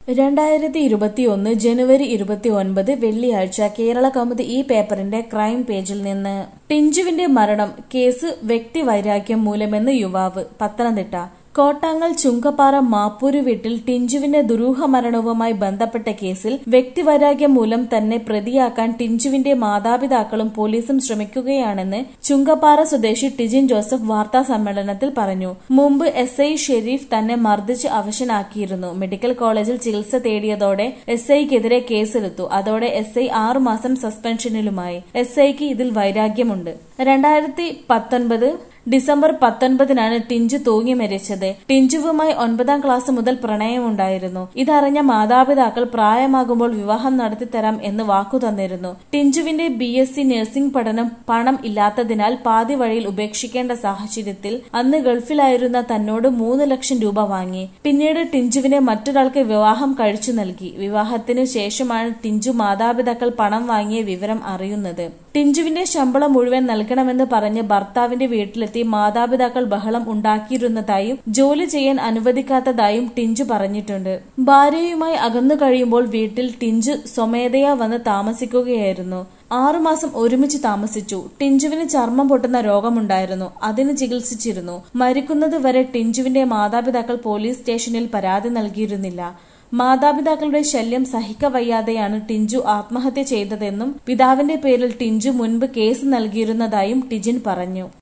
രണ്ടായിരത്തി ഇരുപത്തിയൊന്ന് ജനുവരി ഇരുപത്തി ഒൻപത് വെള്ളിയാഴ്ച കേരള കൗമുദി ഈ പേപ്പറിന്റെ ക്രൈം പേജിൽ നിന്ന് ടിഞ്ചുവിന്റെ മരണം കേസ് വ്യക്തിവൈരാഗ്യം മൂലമെന്ന് യുവാവ് പത്തനംതിട്ട കോട്ടാങ്ങൽ ചുങ്കപ്പാറ മാപ്പൂര് വീട്ടിൽ ടിഞ്ചുവിന്റെ ദുരൂഹ മരണവുമായി ബന്ധപ്പെട്ട കേസിൽ വ്യക്തിവൈരാഗ്യം മൂലം തന്നെ പ്രതിയാക്കാൻ ടിഞ്ചുവിന്റെ മാതാപിതാക്കളും പോലീസും ശ്രമിക്കുകയാണെന്ന് ചുങ്കപ്പാറ സ്വദേശി ടിജിൻ ജോസഫ് വാർത്താ സമ്മേളനത്തിൽ പറഞ്ഞു മുമ്പ് എസ് ഐ ഷെരീഫ് തന്നെ മർദ്ദിച്ച് അവശനാക്കിയിരുന്നു മെഡിക്കൽ കോളേജിൽ ചികിത്സ തേടിയതോടെ എസ് ഐക്കെതിരെ കേസെടുത്തു അതോടെ എസ് ഐ ആറുമാസം സസ്പെൻഷനിലുമായി എസ് ഐക്ക് ഇതിൽ വൈരാഗ്യമുണ്ട് രണ്ടായിരത്തി പത്തൊൻപത് ഡിസംബർ പത്തൊൻപതിനാണ് ടിഞ്ചു തൂങ്ങി മരിച്ചത് ടിഞ്ചുവുമായി ഒൻപതാം ക്ലാസ് മുതൽ പ്രണയമുണ്ടായിരുന്നു ഇതറിഞ്ഞ മാതാപിതാക്കൾ പ്രായമാകുമ്പോൾ വിവാഹം നടത്തിത്തരാം എന്ന് വാക്കു തന്നിരുന്നു ടിഞ്ചുവിന്റെ ബി എസ് സി നഴ്സിംഗ് പഠനം പണം ഇല്ലാത്തതിനാൽ പാതി വഴിയിൽ ഉപേക്ഷിക്കേണ്ട സാഹചര്യത്തിൽ അന്ന് ഗൾഫിലായിരുന്ന തന്നോട് മൂന്ന് ലക്ഷം രൂപ വാങ്ങി പിന്നീട് ടിഞ്ചുവിനെ മറ്റൊരാൾക്ക് വിവാഹം കഴിച്ചു നൽകി വിവാഹത്തിനു ശേഷമാണ് ടിഞ്ചു മാതാപിതാക്കൾ പണം വാങ്ങിയ വിവരം അറിയുന്നത് ടിഞ്ചുവിന്റെ ശമ്പളം മുഴുവൻ നൽകണമെന്ന് പറഞ്ഞ് ഭർത്താവിന്റെ വീട്ടിലെത്തി മാതാപിതാക്കൾ ബഹളം ഉണ്ടാക്കിയിരുന്നതായും ജോലി ചെയ്യാൻ അനുവദിക്കാത്തതായും ടിഞ്ചു പറഞ്ഞിട്ടുണ്ട് ഭാര്യയുമായി അകന്നു കഴിയുമ്പോൾ വീട്ടിൽ ടിഞ്ചു സ്വമേധയാ വന്ന് താമസിക്കുകയായിരുന്നു ആറുമാസം ഒരുമിച്ച് താമസിച്ചു ടിഞ്ചുവിന് ചർമ്മം പൊട്ടുന്ന രോഗമുണ്ടായിരുന്നു അതിന് ചികിത്സിച്ചിരുന്നു മരിക്കുന്നത് വരെ ടിഞ്ചുവിന്റെ മാതാപിതാക്കൾ പോലീസ് സ്റ്റേഷനിൽ പരാതി നൽകിയിരുന്നില്ല മാതാപിതാക്കളുടെ ശല്യം സഹിക്കവയ്യാതെയാണ് ടിഞ്ചു ആത്മഹത്യ ചെയ്തതെന്നും പിതാവിന്റെ പേരിൽ ടിഞ്ചു മുൻപ് കേസ് നൽകിയിരുന്നതായും ടിജിൻ പറഞ്ഞു